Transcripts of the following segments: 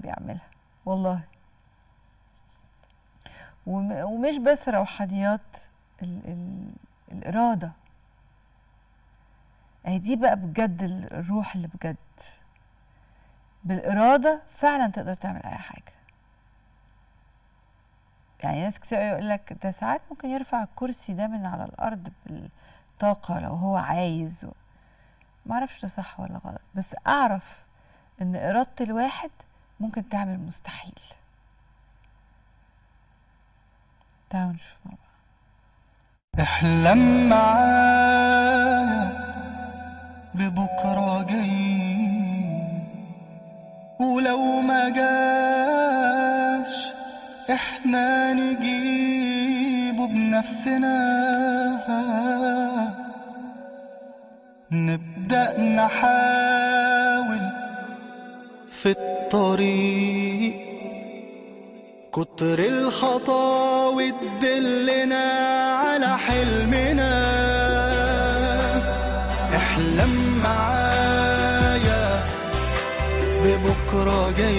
بيعملها والله وم- ومش بس روحانيات ال ال الإرادة أهي دي بقى بجد ال- الروح اللي بجد بالإرادة فعلا تقدر تعمل أي حاجة يعني ناس كتير يقول لك ده ساعات ممكن يرفع الكرسي ده من على الأرض بالطاقة لو هو عايز و... معرفش ده صح ولا غلط بس أعرف إن إرادة الواحد ممكن تعمل مستحيل تعالوا نشوف مع بعض احلم معايا ببكرة جاي ولو ما جاش احنا نجيبه بنفسنا نبدأ نحاول في الطريق كتر الخطاوي تدلنا على حلمنا احلم معايا ببكرة جاي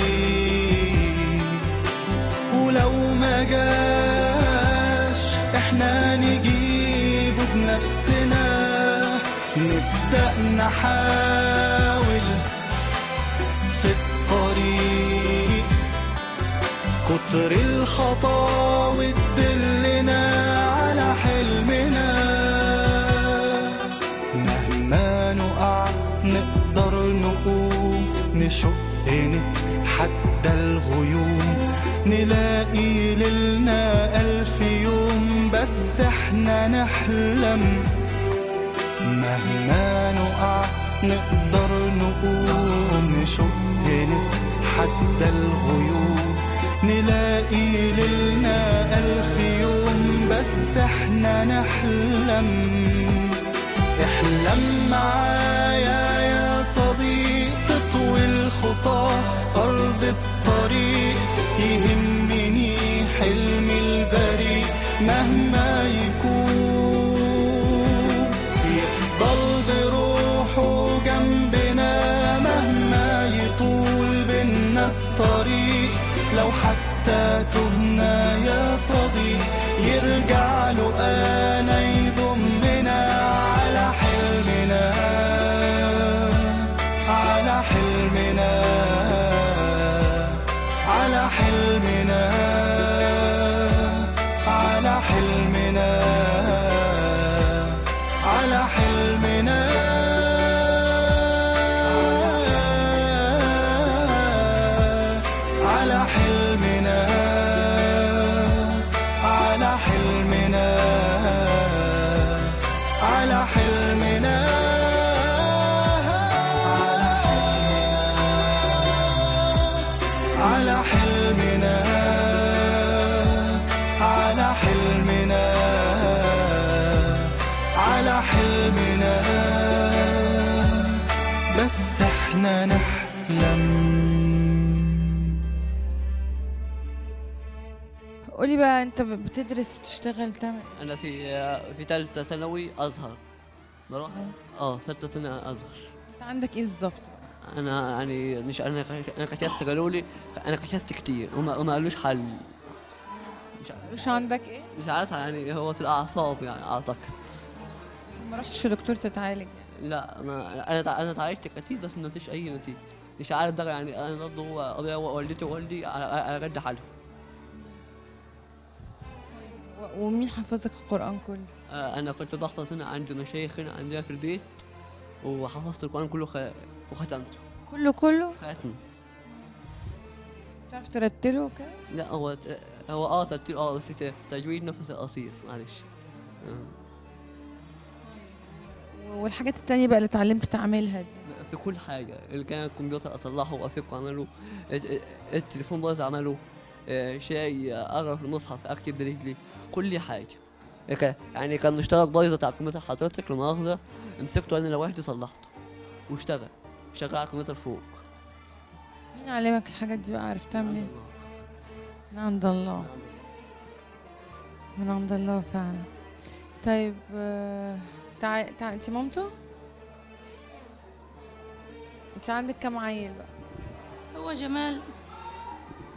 ولو ما جاش احنا نجيبه بنفسنا نبدأ نحاول في الطريق كتر الخطاوي تدلنا على حلمنا مهما نقع نقدر نقوم نشق نتحدى الغيوم نلاقي ليلنا ألف يوم بس احنا نحلم مهما نقع نقدر نقوم نشق نتحدى الغيوم نلاقي ليلنا ألف يوم بس احنا نحلم احلم معايا يا صديق تطوي الخطى أرض الطريق يهمني حلمي البريء مهما يكون يفضل بروحه جنبنا مهما يطول بينا الطريق لو حتى تهنا يا صديق يرجع له أنا يضمنا على حلمنا على حلمنا على حلمنا على حلمنا على حلمنا على حلمنا على حلمنا على حلمنا على حلمنا على حلمنا على حلمنا بس احنا نحلم قولي بقى انت ب- بتدرس بتشتغل بتعمل انا في في ثالثه ثانوي ازهر بروح اه ثالثه ثانوي ازهر انت عندك ايه بالظبط انا يعني مش انا انا كشفت قالوا لي انا كشفت كتير وما, وما قالوش حل مش عارف- مش عندك ايه مش عارف يعني هو في الاعصاب يعني اعتقد ما رحتش لدكتور تتعالج يعني لا انا انا تع- انا تعالجت كتير بس ما فيش اي نتيجه مش عارف ده يعني انا برضه هو ابويا ووالدتي ووالدي على- على قد حالهم و- ومين حفظك القرآن كله آه، انا كنت بحفظ هنا عند مشايخ هنا عندنا في البيت وحفظت القران كله خ... وختمته كله كله ختم بتعرف ترتله كده لا هو ت- هو اه ترتيب اه بس ت- تجويد نفس قصير معلش آه. والحاجات التانية بقى اللي اتعلمت تعملها دي في كل حاجة اللي كان الكمبيوتر أصلحه وأفكه أعمله الت- الت- التليفون باظ أعمله آه، شاي أقرأ في المصحف أكتب برجلي كل حاجة ك- يعني كان اشتغل بايظة على الكمبيوتر حضرتك لمؤاخذة مسكته أنا لوحدي صلحته واشتغل شغال على الكمبيوتر فوق مين علمك الحاجات دي بقى عرفتها منين من عند الله من عند الله فعلا طيب آه، تع... تع... انت مامته انت عندك كام عيل بقى هو جمال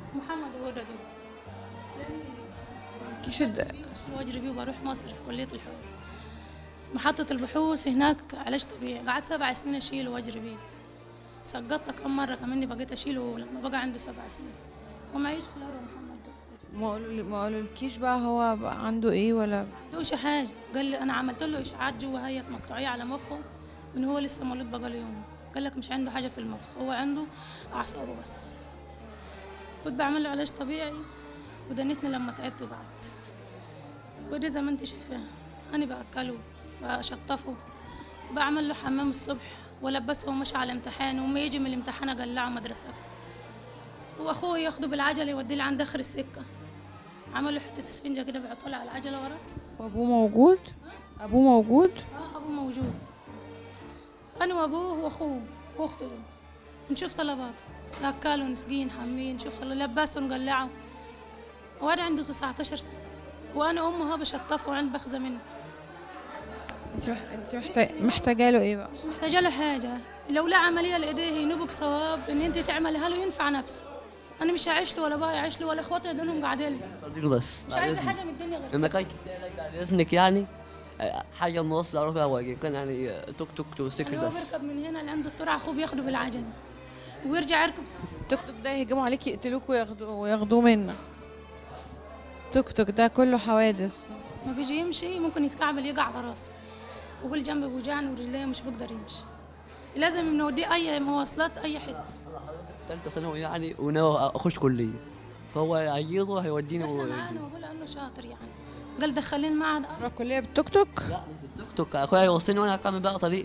محمد وولده لاني كيش الد- بشيل واجري بيه وبروح مصر في كليه الحقوق في محطه البحوث هناك علاج طبيعي قعدت سبع سنين اشيله واجري بيه سقطت كم مره كمان بقيت اشيله لما بقى عنده سبع سنين ومعيش في الهرم محمد ده ما قالوا ما قالولكيش بقى هو بقى عنده ايه ولا دوش حاجه قال لي انا عملت له اشاعات جوه هيئه مقطعيه على مخه من هو لسه مولود بقى له يوم قال لك مش عنده حاجه في المخ هو عنده اعصابه بس كنت بعمل له علاج طبيعي ودنيتني لما تعبت وقعدت ودي زي ما انت شايفاه انا باكله بشطفه بعمل له حمام الصبح والبسه ومشي على الامتحان وما يجي من الامتحان اقلعه مدرسته واخوه ياخده بالعجله يوديه لعند اخر السكه عمل له حته اسفنجه كده بيحطها له على العجله ورا وابوه موجود ابوه موجود اه ابوه موجود انا وابوه واخوه واخته دول نشوف طلباته اكله نسقيه نحميه نشوف طل- لبسه نقلعه وانا عنده 19 سنه وانا امه ها بشطفه وعند بخزه منه انت مح... انت محتاج... محتاجه له ايه بقى مش محتاجه له حاجه لو لا عمليه لايديه ينوبك صواب ان انت تعملها له ينفع نفسه انا مش هعيش له ولا بقى يعيش له ولا اخواتي دول قاعدين لي صديق بس مش عايزه حاجه من الدنيا غير لما كان كده بعد اذنك يعني آه، حاجه نوصل اروح بيها واجي كان يعني آه، توك توك توسيكل يعني هو بس بيركب من هنا لعند الترعه اخوه بياخده بالعجله ويرجع يركب التوك توك ده يهجموا عليك يقتلوك وياخدوه وياخدوه منك توك توك ده كله حوادث ما بيجي يمشي ممكن يتكعبل يقع على راسه ويقول جنبي بوجعني ورجليه مش بقدر يمشي لازم نوديه اي مواصلات اي حته ثالثه ثانوي يعني وناوي اخش كليه فهو هيجيضه هيوديني احنا ويوديني. معانا وبقول انه شاطر يعني قال دخلين معهد تروح الكليه بالتوك توك لا مش التوك توك اخويا هيوصلني وانا هكمل بقى طريق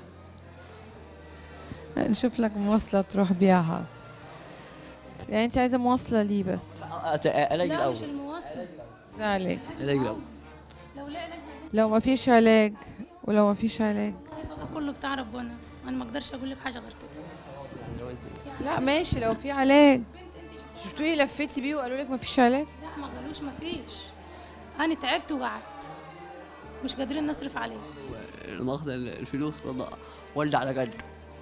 نشوف لك مواصله تروح بيها يعني انت عايزه مواصله ليه بس أ- أ- علاج لا الاول مش المواصله عليك علاج الاول لو لا علاج زي ده لو ما فيش علاج ولو ما فيش علاج هيبقى كله بتاع ربنا انا ما اقدرش اقول لك حاجه غير كده يعني لو انت لا ماشي لو في علاج بنت انت مش بتقولي لفيتي بيه وقالوا لك ما فيش علاج لا ما قالوش ما فيش انا تعبت وقعدت مش قادرين نصرف عليه الماخذ الفلوس طب ولد على قد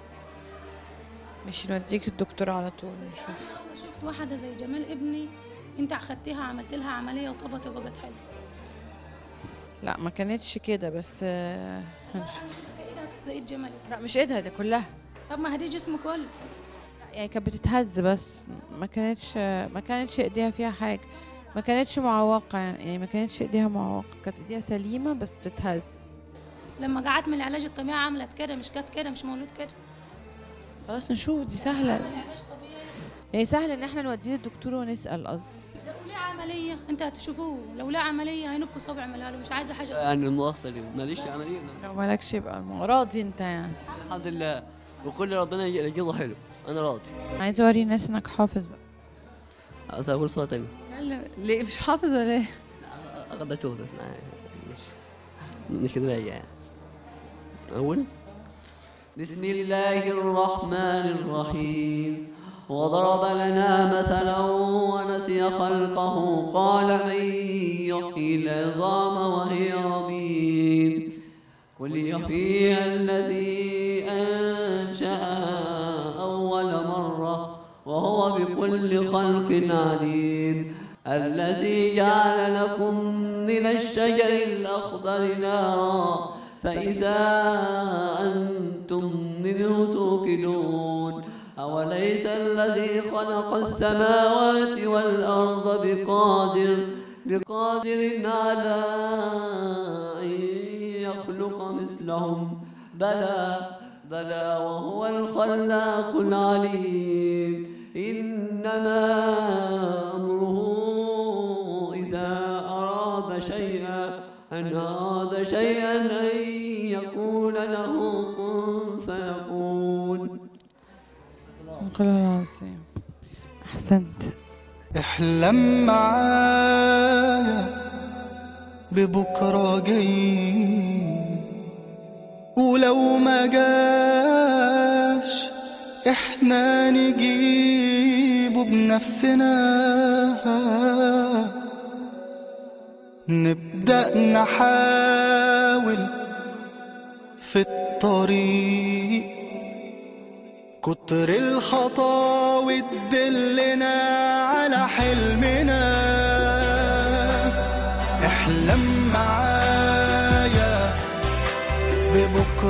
مش نوديك الدكتور على طول نشوف أنا شفت واحده زي جمال ابني انت اخدتيها عملت لها عمليه وطبت وبقت حلوه لا ما كانتش كده بس آه، هنشوف انا شفت ايدها كانت زي ايد جمال لا مش ايدها ده كلها طب ما هدي جسمه كله لا، يعني كانت بتتهز بس ما كانتش ما كانتش ايديها فيها حاجه ما كانتش معوقه يعني ما كانتش ايديها معوقه كانت ايديها سليمه بس بتتهز لما قعدت من العلاج الطبيعي عملت كده مش كانت كده مش مولود كده خلاص نشوف دي سهله عمل علاج طبيعي يعني سهل ان احنا نوديه للدكتور ونسال قصدي لو ليه عمليه انت هتشوفوه لو ليه عمليه هينكوا صابع عملها له مش عايزه حاجه يعني المواصله ماليش عمليه لو مالكش يبقى الم- راضي انت يعني الحمد لله وكل ربنا يجيبه حلو انا راضي عايزه اوري الناس انك حافظ بقى عايز اقول صوره تانية ليه مش حافظ ولا ايه اخذ توبه مش مش كده يعني اقول بسم الله الرحمن الرحيم وضرب لنا مثلا ونسي خلقه قال من يحيي العظام وهي رميم قل يحييها الذي أنشأها أول مرة وهو بكل خلق عليم الذي جعل لكم من الشجر الأخضر نارا فإذا أنتم منه توقدون أوليس الذي خلق السماوات والأرض بقادر بقادر على أن يخلق مثلهم بلى بلى وهو الخلاق العليم إنما أمره إذا أراد شيئا أن أراد شيئا أن يقول له كن فيكون قل العظيم احسنت احلم معايا ببكرة جاي ولو ما جاش احنا نجيبه بنفسنا نبدأ نحاول في الطريق كتر الخطاوي تدلنا على حلم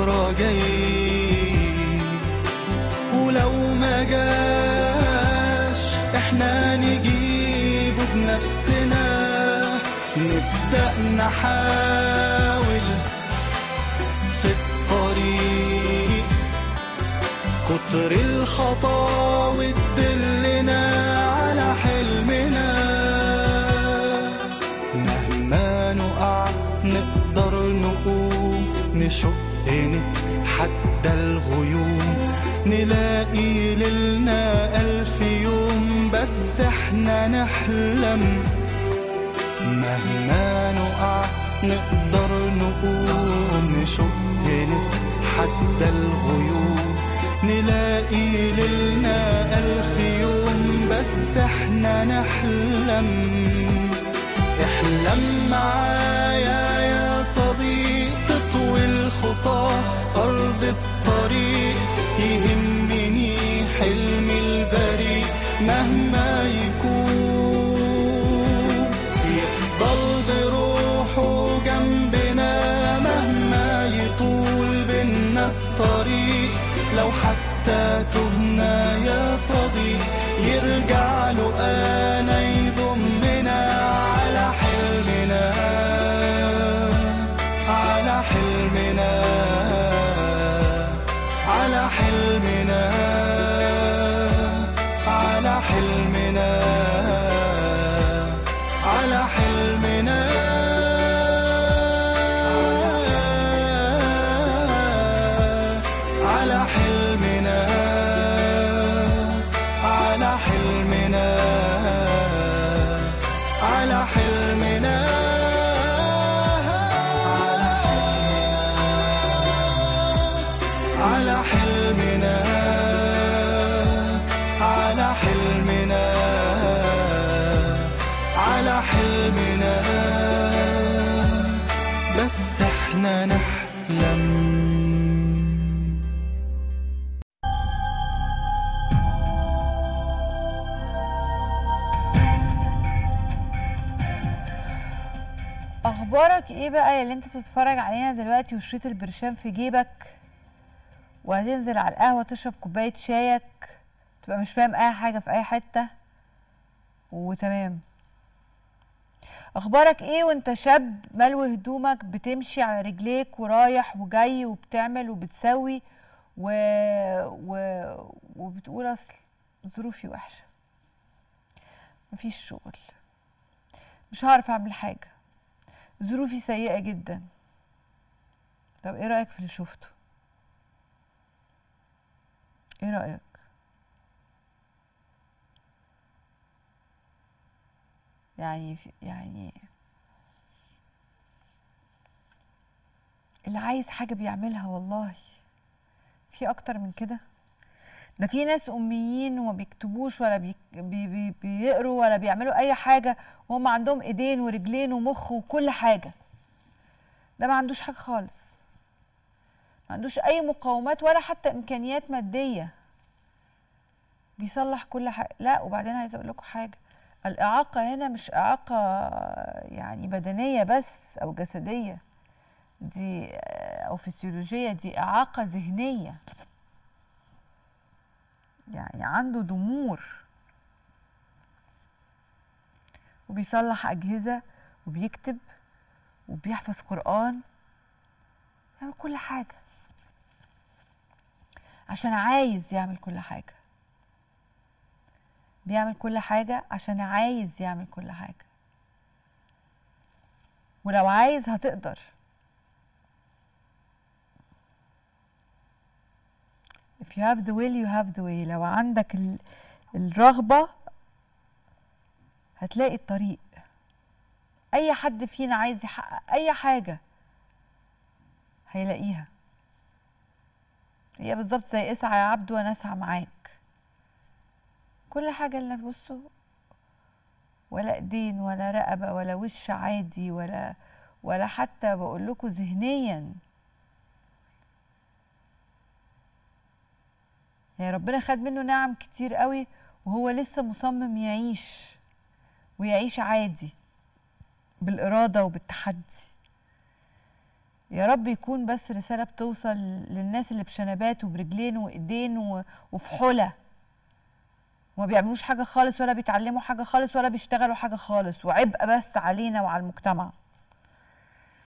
بكرة جاي ولو ما جاش احنا نجيبه بنفسنا نبدأ نحاول في الطريق كتر الخطاوي تدلنا على حلمنا مهما نقع نقدر نقوم نشق نتحدى الغيوم نلاقي ليلنا ألف يوم بس احنا نحلم مهما نقع نقدر نقوم نشق نتحدى الغيوم نلاقي ليلنا ألف يوم بس احنا نحلم احلم معايا يا صديق تطوي الخطى أرض الطريق يهمني حلمي البريء مهما يكون يفضل بروحه جنبنا مهما يطول بينا الطريق لو حتى تهنا يا صديق يرجع له أنا يضمنا على حلمنا على حلمنا على حلمنا على حلمنا على حلمنا على حلمنا على حلمنا على حلمنا على حلمنا على حلمنا على حلمنا بس احنا نحلم اخبارك ايه بقى يا اللي انت بتتفرج علينا دلوقتي وشريط البرشام في جيبك وهتنزل على القهوه تشرب كوبايه شايك تبقى مش فاهم اي حاجه في اي حته وتمام اخبارك ايه وانت شاب ملو هدومك بتمشي على رجليك ورايح وجاي وبتعمل وبتسوي و... و... وبتقول اصل ظروفي وحشه مفيش شغل مش هعرف اعمل حاجه ظروفي سيئة جدا طب ايه رأيك في اللي شفته ايه رأيك يعني في يعني اللي عايز حاجة بيعملها والله في أكتر من كده ده في ناس أميين وما بيكتبوش ولا بي بي بي بيقروا ولا بيعملوا أي حاجة وهم عندهم إيدين ورجلين ومخ وكل حاجة ده ما عندوش حاجة خالص ما عندوش أي مقاومات ولا حتى إمكانيات مادية بيصلح كل حاجة لا وبعدين عايزة أقول لكم حاجة الإعاقة هنا مش إعاقة يعني بدنية بس أو جسدية دي أو فسيولوجية دي إعاقة ذهنية يعني عنده ضمور وبيصلح أجهزة وبيكتب وبيحفظ قرآن يعمل كل حاجة عشان عايز يعمل كل حاجة بيعمل كل حاجة عشان عايز يعمل كل حاجة ولو عايز هتقدر if you have the will you have the way لو عندك ال- الرغبة هتلاقي الطريق أي حد فينا عايز يحقق أي حاجة هيلاقيها هي بالظبط زي اسعى يا عبد وانا اسعى معاك كل حاجة اللي بصوا ولا ايدين ولا رقبة ولا وش عادي ولا ولا حتى بقول لكم ذهنيا يعني ربنا خد منه نعم كتير قوي وهو لسه مصمم يعيش ويعيش عادي بالإرادة وبالتحدي يا رب يكون بس رسالة بتوصل للناس اللي بشنبات وبرجلين وإيدين و- وفي حلة وما بيعملوش حاجة خالص ولا بيتعلموا حاجة خالص ولا بيشتغلوا حاجة خالص وعبء بس علينا وعلى المجتمع